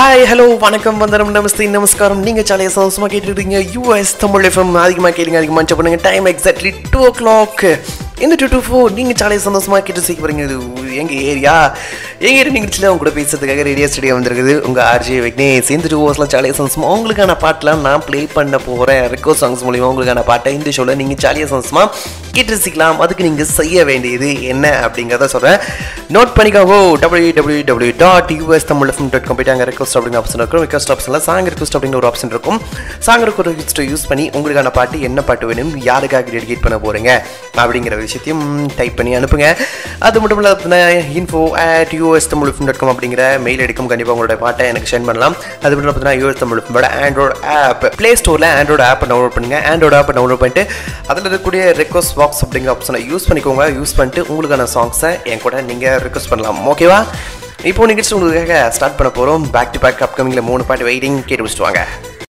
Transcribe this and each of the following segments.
hi hello வணக்கம் வந்தனம் நமஸ்தே நமஸ்காரம் நீங்கள் சாலையை சந்தோஷமாக கேட்டுருக்கீங்க யூஎஸ் தமிழ் எஃப்எம் அதிகமாக கேளுங்க அதிகமாக மச்ச பண்ணுங்க time exactly two o'clock இந்த டூ டூ ஃபோர் நீங்கள் சாலையை சந்தோஷமாக கேட்டு சீக்க போகிறீங்க இது எங்கள் ஏரியா எங்கள் ஏரியா நிகழ்ச்சியில் உங்க கூட பேசுறதுக்காக ரேடியோ ஸ்டுடியோ வந்திருக்குது உங்கள் ஆர்ஜே விக்னேஷ் இந்த டூ ஹவர்ஸில் சாலையை சந்தோஷமாக உங்களுக்கான பாட்டெலாம் நான் ப்ளே பண்ண போகிறேன் ரெக்கோ சாங்ஸ் மூலிமா உங்களுக்கான பாட்டை இந்த ஷோவில் நீங்கள் சாலையை சந்தோஷமாக கேட்டு ரசிக்கலாம் அதுக்கு நீங்கள் செய்ய வேண்டியது என்ன அப்படிங்கிறத சொல்கிறேன் நோட் பண்ணிக்கோங்க W W W dot US Tamil FM dot com போயிட்டு அங்கே ரெக்வஸ்ட் அப்படிங்கிற ஆப்ஷன் இருக்கும் ரெக்வஸ்ட் ஆப்ஷனில் சாங் ரெக்வஸ்ட் அப்படிங்கிற ஒரு ஆப்ஷன் இருக்கும் சாங் ரெக்வஸ்ட் யூஸ் பண்ணி உங்களுக்கான பாட்டு என்ன பாட்டு வேணும் யாருக்காக டெடிகேட் பண்ண போகிறீங்க அப்படிங்கிற விஷயத்தையும் டைப் பண்ணி அனுப்புங்க அது மட்டும் இல்லாத info at US Tamil FM dot com அப்படிங்கிற மெயில் அடிக்கும் கண்டிப்பாக உங்களோட பாட்டை எனக்கு சென்ட் பண்ணலாம் அது மட்டும் பார்த்தீங்கன்னா யூஎஸ் தமிழ் எஃப்எம்மோட ஆண்ட்ராய்டு ஆப் ப்ளே ஸ்டோரில் ஆண்ட்ராய்டு ஆப்பை டவுன்லோட் பண்ணுங்க ஆண்ட்ராய்டு ஆப்பை டவுன்லோட் பண்ணிட்டு அதில் இருக்கக்கூடிய ரெக்வஸ்ட் பாக்ஸ் அப்படிங்கிற ஆப்ஷனை யூஸ் பண்ணிக்கோங்க யூஸ் பண்ணிட்டு உங்களுக்கான சாங்ஸை என் கூட நீங்கள் ரிக்வஸ்ட் பண்ணலாம் ஓகேவா இப்போ நிகழ்ச்சி உங்களுக்காக ஸ்டார்ட் பண்ண போகிறோம் பேக் டு பேக் அப்கமிங்கில் மூணு பாட்டு வெயிட்டிங் கேட்டு வச்சுட்டு வாங்க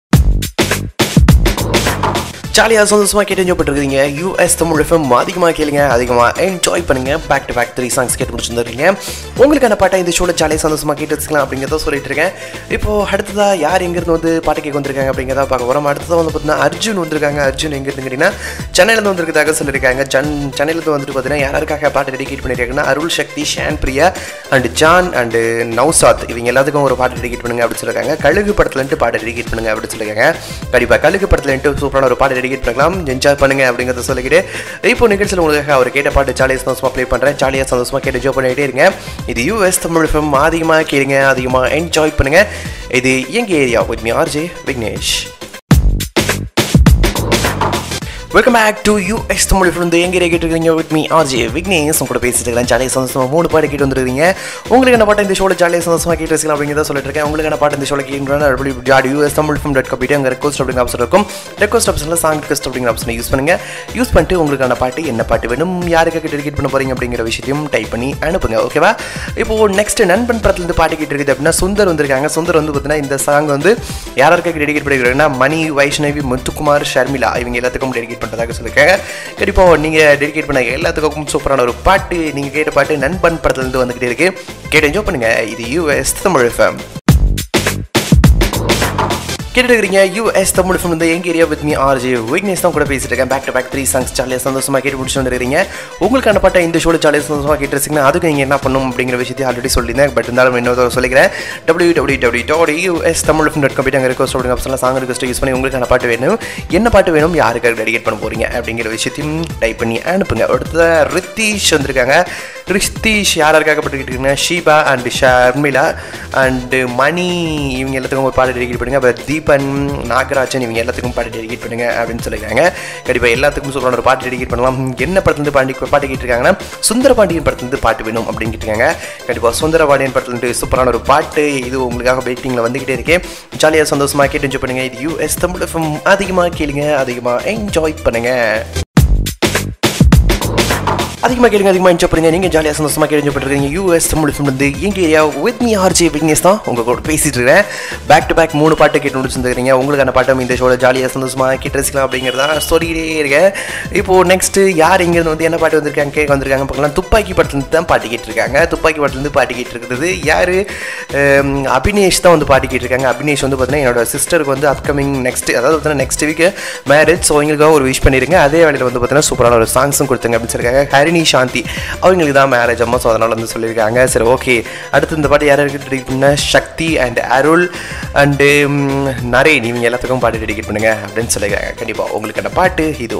ஜாலியாக சந்தோஷமாக கேட்டு என்ஜாய் பண்ணிருக்கீங்க யூஎஸ் தமிழ் எஃப்எம் அதிகமாக கேளுங்க அதிகமாக என்ஜாய் பண்ணுங்க back to back three songs கேட்டு முடிச்சிருந்துருக்கீங்க உங்களுக்கான பாட்டை இந்த ஷோவில் ஜாலியாக சந்தோஷமாக கேட்டு வச்சுக்கலாம் அப்படிங்கிறத சொல்லிட்டு இருக்கேன் இப்போ அடுத்ததாக யார் எங்கேருந்து வந்து பாட்டு கேட்க வந்திருக்காங்க அப்படிங்கிறத பார்க்க போகிறோம் அடுத்ததாக வந்து பார்த்தீங்கன்னா அர்ஜுன் வந்திருக்காங்க அர்ஜுன் எங்கேருந்து கேட்டிங்கன்னா சென்னையிலேருந்து வந்திருக்கதாக சொல்லியிருக்காங்க ஜன் சென்னையிலேருந்து வந்துட்டு பார்த்தீங்கன்னா யாருக்காக பாட்டு டெடிகேட் பண்ணியிருக்காங்கன்னா Arul Sakthi Shan Priya and John and Naushad இவங்க எல்லாத்துக்கும் ஒரு பாட்டு டெடிகேட் பண்ணுங்க அப்படின்னு சொல்லியிருக்காங்க கழுகு படத்துலன்ட்டு பாட்டு டெடிகேட் பண்ணுங்க அப்படின்னு சொல்லியிருக்காங்க கண்டிப்பாக கழுகு படத்துலன்ட்டு சூப்பரான ஒரு பாட்டு டெடிகேட் பண்ணலாம் என்ஜாய் பண்ணுங்க அப்படிங்கிறத சொல்லிக்கிட்டு இப்போ நிகழ்ச்சியில் உங்களுக்கு அவர் கேட்ட பாட்டு ஜாலியாக சந்தோஷமாக ப்ளே பண்ணுறேன் ஜாலியாக சந்தோஷமாக கேட்டு என்ஜாய் பண்ணிகிட்டே இருங்க இது யூஎஸ் தமிழ் ஃபிலிம் அதிகமாக கேளுங்க அதிகமாக என்ஜாய் பண்ணுங்க இது எங்கள் area with me RJ Vignesh welcome back to U S Tamil FM எங்கே கேட்டுருக்கீங்க வித் மீ ஆர்ஜே விக்னேஷ் உங்க கூட பேசிட்டு இருக்கேன் ஜாலியாக சந்தோஷமாக மூணு பாட்டு கேட்டு வந்துருக்கீங்க உங்களுக்கு என்ன பாட்டு இந்த ஷோவில் ஜாலியாக சந்தோஷமாக கேட்டு வச்சுக்கலாம் அப்படிங்கிறத சொல்லிட்டு இருக்கேன் உங்களுக்கு என்ன பாட்டு இந்த ஷோவில் கேட்குறேன் ஜாடி யூஎஸ் தமிழ் ஃபிலிம் டாட் காப்பிட்டு அங்கே ரெக்வஸ்ட் அப்படிங்கிற ஆப்ஷன் இருக்கும் ரெக்வஸ்ட் ஆப்ஷனில் சாங் ரெக்வஸ்ட் அப்படிங்கிற ஆப்ஷனை யூஸ் பண்ணுங்க யூஸ் பண்ணிட்டு உங்களுக்கான பாட்டு என்ன பாட்டு வேணும் யாருக்காக டெடிகேட் பண்ண போறீங்க அப்படிங்கிற விஷயத்தையும் டைப் பண்ணி அனுப்புங்க ஓகேவா இப்போ நெக்ஸ்ட் நண்பன் படத்துலேருந்து பாட்டு கேட்டு இருக்குது அப்படின்னா சுந்தர் வந்திருக்காங்க சுந்தர் வந்து பார்த்தீங்கன்னா இந்த சாங் வந்து யாராருக்காக டெடிகேட் பண்ணிருக்காங்கன்னா மணி வைஷ்ணவி முத்துக்குமார் ஷர்மிளா இவங்க எல்லாத்துக்கும் டெடிகேட் பண்ணுறதாக சொல்லியிருக்காங்க கண்டிப்பாக நீங்கள் டெடிகேட் பண்ண எல்லாத்துக்கும் சூப்பரான ஒரு பாட்டு நீங்கள் கேட்ட பாட்டு நண்பன் படத்துலேருந்து வந்துக்கிட்டே இருக்கு கேட்டு என்ஜாய் பண்ணுங்க இது யூஎஸ் தமிழ் எஃப்எம் கேட்டுருக்கீங்க யூஎஸ் தமிழ் ஃபிலிம் வந்து எங்க area with me RJ Vignesh தான் கூட பேசிட்டு இருக்கேன் back to back three songs ஜாலியாக சந்தோஷமாக கேட்டு முடிச்சு வந்துருக்கீங்க உங்களுக்கான பாட்டை இந்த ஷோவில் ஜாலியாக சந்தோஷமாக கேட்டுருச்சிங்கன்னா அதுக்கு நீங்கள் என்ன பண்ணணும் அப்படிங்கிற விஷயத்தை ஆல்ரெடி சொல்லியிருந்தேன் பட் இருந்தாலும் இன்னொரு சொல்லிக்கிறேன் W W W dot US Tamil FM dot கம்ப்யூட்டர் அங்கே ரெக்வஸ்ட் அப்படிங்கிற ஆப்ஷனில் சாங் ரெக்வஸ்ட் யூஸ் பண்ணி உங்களுக்கான பாட்டு வேணும் என்ன பாட்டு வேணும் யாருக்காக டெடிகேட் பண்ண போறீங்க அப்படிங்கிற விஷயத்தையும் டைப் பண்ணி அனுப்புங்க அடுத்த ரித்தீஷ் வந்திருக்காங்க ரித்தீஷ் யாருக்காக பட்டுக்கிட்டு ஷீபா அண்ட் ஷர்மிளா அண்டு மணி இவங்க எல்லாத்துக்கும் ஒரு பாட்டு டெடிகேட் பண்ணுங்க அப்புறம் தீபன் நாகராஜன் இவங்க எல்லாத்துக்கும் பாட்டு டெடிகேட் பண்ணுங்க அப்படின்னு சொல்லியிருக்காங்க கண்டிப்பாக எல்லாத்துக்கும் சூப்பரான ஒரு பாட்டு டெடிகேட் பண்ணலாம் என்ன படத்துலேருந்து பாண்டி பாட்டு கேட்டிருக்காங்கன்னா சுந்தரபாண்டியன் படத்துலேருந்து பாட்டு வேணும் அப்படின்னு கேட்டிருக்காங்க கண்டிப்பாக சுந்தரபாண்டியன் படத்துலேருந்து சூப்பரான ஒரு பாட்டு இது உங்களுக்காக வெயிட்டிங்கில் வந்துக்கிட்டே இருக்கேன் ஜாலியாக சந்தோஷமாக கேட்டு என்ஜாய் பண்ணுங்க இது யூஎஸ் தமிழ் எஃப்எம் அதிகமாக கேளுங்க அதிகமாக என்ஜாய் பண்ணுங்க அதிகமாக கேளுங்க அதிகமாக என்ஜாய் பண்ணுங்க நீங்கள் ஜாலியாக சந்தோஷமாக கேட்டு என்ஜாய் பண்ணுறீங்க யூஎஸ் தமிழ் ஃபிலிம் வந்து எங்கள் area with me RJ Vignesh தான் உங்கள் கூட பேசிட்டு இருக்கேன் பேக் டு பேக் மூணு பாட்டு கேட்டு முடிச்சிருந்துருக்கீங்க உங்களுக்கான பாட்டம் இந்த ஷோவில் ஜாலியாக சந்தோஷமாக கேட்டு ரசிக்கலாம் அப்படிங்கிறதா சொல்லிக்கிட்டே இருக்கேன் இப்போது நெக்ஸ்ட்டு யார் இங்கேருந்து வந்து என்ன பாட்டு வந்திருக்காங்க கேட்க வந்திருக்காங்க பார்க்கலாம் துப்பாக்கி படத்துலேருந்து தான் பாட்டு கேட்டிருக்காங்க துப்பாக்கி படத்துலேருந்து பாட்டு கேட்டிருக்கிறது யார் அபினேஷ் தான் வந்து பாட்டு கேட்டிருக்காங்க அபினேஷ் வந்து பார்த்தீங்கன்னா என்னோட சிஸ்டருக்கு வந்து அப்கமிங் நெக்ஸ்ட் அதாவது பார்த்தீங்கன்னா நெக்ஸ்ட் வீக் மேரேஜ் ஸோ அவங்களுக்காக ஒரு விஷ் பண்ணிருங்க அதே வேலையில் வந்து பார்த்தீங்கன்னா சூப்பரான ஒரு சாங்ஸும் கொடுத்துங்க அப்படின்னு சொல்லியிருக்காங்க ஹரிணி சாந்தி அவங்களுக்கு தான் மேரேஜ் அம்மா ஸோ அதனால் வந்து சொல்லியிருக்காங்க சரி ஓகே அடுத்து இந்த பாட்டு யார் டெடிகேட் பண்ண சக்தி அண்ட் அருள் அண்டு நரேன் இவங்க எல்லாத்துக்கும் பாட்டு டெடிகேட் பண்ணுங்க அப்படின்னு சொல்லியிருக்காங்க கண்டிப்பாக உங்களுக்கான பாட்டு இது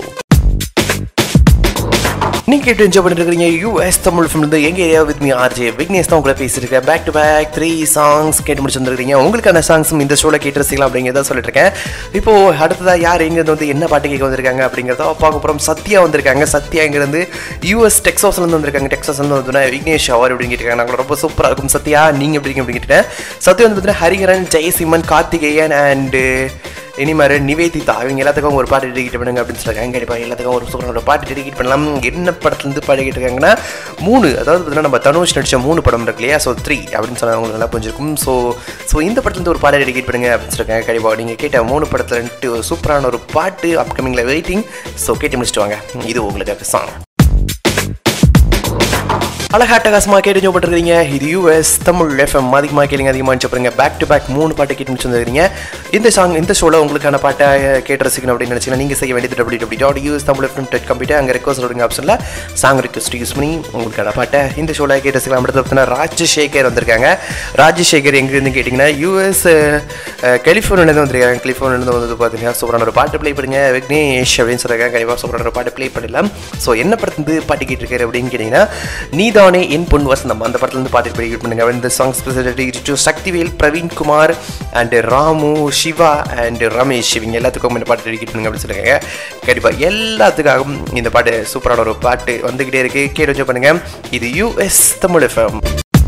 நீங்க கேட்டு என்ஜாய் பண்ணிட்டு இருக்கீங்க யூஎஸ் தமிழ் ஃபிலிம் வந்து எங்க area with me RJ Vignesh தான் உங்களை பேசியிருக்கேன் back to back three songs கேட்டு முடிச்சிருந்துருக்கீங்க உங்களுக்கான சாங்ஸும் இந்த ஷோவில் கேட்டு ரசிக்கலாம் அப்படிங்கிறத சொல்லிட்டு இருக்கேன் இப்போ அடுத்ததா யார் எங்க வந்து என்ன பாட்டு கேட்க வந்திருக்காங்க அப்படிங்கிறத பார்க்க போகிறோம் சத்யா வந்திருக்காங்க சத்யா இருந்து யூஎஸ் டெக்ஸாஸ்லேருந்து வந்திருக்காங்க டெக்ஸாஸ்லேருந்து வந்து விக்னேஷ் அவர் அப்படின்னு கேட்டிருக்காங்க நாங்கள் ரொம்ப சூப்பராக இருக்கும் சத்யா நீங்கள் எப்படி அப்படின்னு கேட்டுட்டேன் சத்யா வந்து பார்த்தீங்கன்னா ஹரிஹரன் ஜெயசிம்மன் கார்த்திகேயன் அண்டு இனிமாரு நிவேதிதா இவங்க எல்லாத்துக்கும் ஒரு பாட்டு டெடிகேட் பண்ணுங்க அப்படின்னு சொல்லியிருக்காங்க கண்டிப்பாக எல்லாத்துக்கும் ஒரு சூப்பரான ஒரு பாட்டு டெடிகேட் பண்ணலாம் என்ன படத்துலேருந்து பாடிக்கிட்டு இருக்காங்கன்னா மூணு அதாவது பார்த்தீங்கன்னா நம்ம தனுஷ் நடிச்ச மூணு படம் இருக்கு இல்லையா ஸோ த்ரீ அப்படின்னு சொன்னா உங்களுக்கு நல்லா புரிஞ்சிருக்கும் ஸோ ஸோ இந்த படத்துலேருந்து ஒரு பாட்டை டெடிகேட் பண்ணுங்க அப்படின்னு சொல்லியிருக்காங்க கண்டிப்பாக நீங்கள் கேட்ட மூணு படத்துலன்ட்டு ஒரு சூப்பரான ஒரு பாட்டு அப்கமிங்கில் வெயிட்டிங் ஸோ கேட்டு முடிச்சுட்டு வாங்க இது உங்களுக்கு சாங் அழகாட்டகாசமாக கேட்டு ஞாபகப்படுறீங்க இது யூஎஸ் தமிழ் எஃப்எம் அதிகமாக கேளுங்க அதிகமாக சாப்பிடுங்க பேக் டு பேக் மூணு பாட்டு கேட்டு முடிச்சிருந்தீங்க இந்த சாங் இந்த ஷோவில் உங்களுக்கான பாட்டை கேட்டு ரசிக்கணும் அப்படின்னு நினச்சிங்கன்னா நீங்கள் செய்ய வேண்டியது W W dot US Tamil FM dot கம்ப்யூட்டர் அங்கே ரெக்வஸ்ட் விடுங்க ஆப்ஷனில் சாங் ரிக்வஸ்ட் யூஸ் பண்ணி உங்களுக்கான பாட்டை இந்த ஷோவில் கேட்டு ரசிக்கலாம் அடுத்து பார்த்தீங்கன்னா ராஜசேகர் வந்திருக்காங்க ராஜசேகர் எங்கேருந்து கேட்டிங்கன்னா யூஎஸ் கலிஃபோர்னியாலேருந்து வந்திருக்காங்க கலிஃபோர்னியாலேருந்து வந்து பார்த்தீங்கன்னா சூப்பரான ஒரு பாட்டு ப்ளே பண்ணுங்க விக்னேஷ் அப்படின்னு சொல்லியிருக்காங்க கண்டிப்பாக சூப்பரான ஒரு பாட்டு ப்ளே பண்ணிடலாம் ஸோ என்ன படத்துலேருந்து பாட்டு கேட்டிருக்காரு அப்படின்னு கேட்டிங்கன்னா நீதானே என் பொன் வசந்தம் அந்த படத்துலேருந்து பாட்டு ப்ளே பண்ணுங்க இந்த song specially to Sakthivel Praveen Kumar and Ramu Siva and Ramesh இவங்க எல்லாத்துக்கும் இந்த பாட்டு டெடிகேட் பண்ணுங்க அப்படின்னு சொல்லியிருக்காங்க கண்டிப்பாக எல்லாத்துக்காகவும் இந்த பாட்டு சூப்பரான ஒரு பாட்டு வந்துக்கிட்டே இருக்கு கேட்டு பண்ணுங்க இது யூஎஸ் தமிழ் எஃப்எம்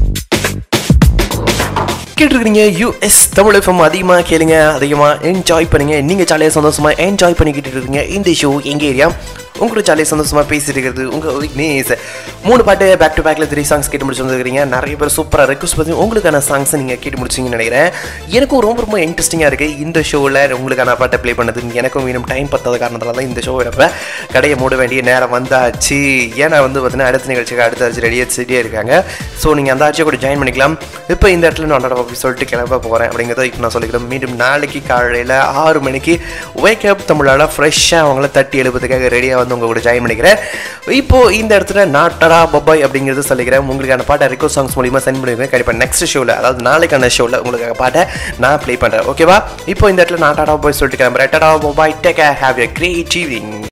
கேட்டிருக்கீங்க யூஎஸ் தமிழ் எஃப்எம் அதிகமாக கேளுங்க அதிகமாக என்ஜாய் பண்ணுங்க நீங்கள் ஜாலியாக சந்தோஷமாக என்ஜாய் பண்ணிக்கிட்டு இருக்கீங்க இந்த ஷோ எங்கள் ஏரியா உங்களோட ஜாலியாக சந்தோஷமாக பேசிட்டு இருக்கிறது உங்கள் விக்னேஷ் மூணு பாட்டு பேக் டு பேக்கில் த்ரீ சாங்ஸ் கேட்டு முடிச்சு வந்துருக்கீங்க நிறைய பேர் சூப்பராக ரெக்வஸ்ட் பண்ணி உங்களுக்கான சாங்ஸ் நீங்கள் கேட்டு முடிச்சிங்கன்னு நினைக்கிறேன் எனக்கும் ரொம்ப ரொம்ப இன்ட்ரெஸ்டிங்காக இருக்குது இந்த ஷோவில் உங்களுக்கான பாட்டை ப்ளே பண்ணது எனக்கும் வேணும் டைம் பத்தாத காரணத்தால தான் இந்த ஷோ எடுப்பேன் கடையை மூட வேண்டிய நேரம் வந்தாச்சு ஏன்னா வந்து பார்த்தீங்கன்னா அடுத்த நிகழ்ச்சிக்கு அடுத்த ஆச்சு ரெடியாக செடியாக இருக்காங்க ஸோ நீங்கள் அந்த ஆட்சியை கூட ஜாயின் பண்ணிக்கலாம் இப்போ இந்த இடத்துல நான் அப்படி சொல்லிட்டு கிளம்ப போகிறேன் அப்படிங்கிறத இப்போ நான் சொல்லிக்கிறேன் மீண்டும் நாளைக்கு காலையில் ஆறு மணிக்கு வேக் அப் தமிழால் ஃப்ரெஷ்ஷாக அவங்கள தட்டி எழுபதுக்காக ரெடியாக வந்து உங்க கூட ஜாயின் பண்ணிக்கிறேன் இப்போ இந்த இடத்துல நாட்டடா பப்பாய் அப்படிங்கிறது சொல்லிக்கிறேன் உங்களுக்கான பாட்டை ரிக்வஸ்ட் சாங்ஸ் மூலியமாக சென்ட் பண்ணிடுவேன் கண்டிப்பாக நெக்ஸ்ட் ஷோவில் அதாவது நாளைக்கான ஷோவில் உங்களுக்காக பாட்டை நான் ப்ளே பண்ணுறேன் ஓகேவா இப்போ இந்த இடத்துல நாட்டாடா பாய் சொல்லிட்டு கிளம்புறேன் tata bye bye take have a great evening